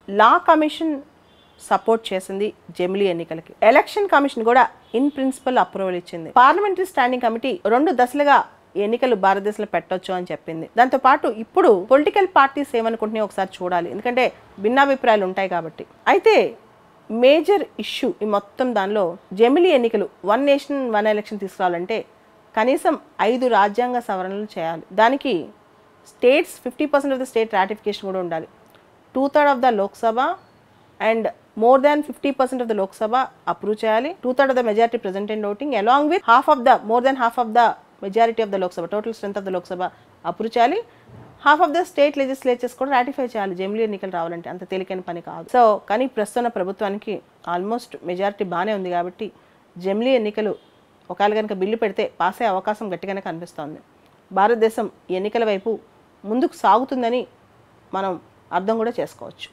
law commission support చేసింది జమిలీ ఎన్నికలకి ఎలక్షన్ కమిషన్ కూడా ఇన్ ప్రిన్సిపల్ అప్రూవల్ ఇచ్చింది పార్లమెంటరీ స్టాండింగ్ కమిటీ రెండు దశలుగా ఎన్నికలు భారతదేశంలో పెట్టొచ్చు అని చెప్పింది దాంతో పాటు ఇప్పుడు పొలిటికల్ పార్టీస్ ఏమనుకుంటున్నాయో ఒకసారి చూడాలి ఎందుకంటే భిన్నాభిప్రాయాలు ఉంటాయి కాబట్టి అయితే మేజర్ ఇష్యూ ఈ మొత్తం దానిలో జమిలీ ఎన్నికలు వన్ నేషన్ వన్ ఎలక్షన్ తీసుకురావాలంటే కనీసం ఐదు రాజ్యాంగ సవరణలు చేయాలి దానికి states fifty percent of the state ratification కూడా ఉండాలి two third of the Lok Sabha and more than fifty percent of the Lok Sabha approve చేయాలి two third of the majority present in voting along with half of the more than half of the majority of the Lok Sabha total strength of the Lok Sabha approve చేయాలి half of the state legislatures కూడా ratify చేయాలి జమిలీ ఎన్నికలు రావాలంటే అంత తేలికైన పని కాదు సో కానీ ప్రస్తుత ప్రభుత్వానికి ఆల్మోస్ట్ మెజారిటీ బాగానే ఉంది కాబట్టి జమిలీ ఎన్నికలు ఒకవేళ కనుక బిల్లు పెడితే పాస్ అయ్యే అవకాశం గట్టిగానే కనిపిస్తోంది భారతదేశం ఈ ఎన్నికల వైపు ముందుకు సాగుతుందని మనం అర్థం కూడా చేసుకోవచ్చు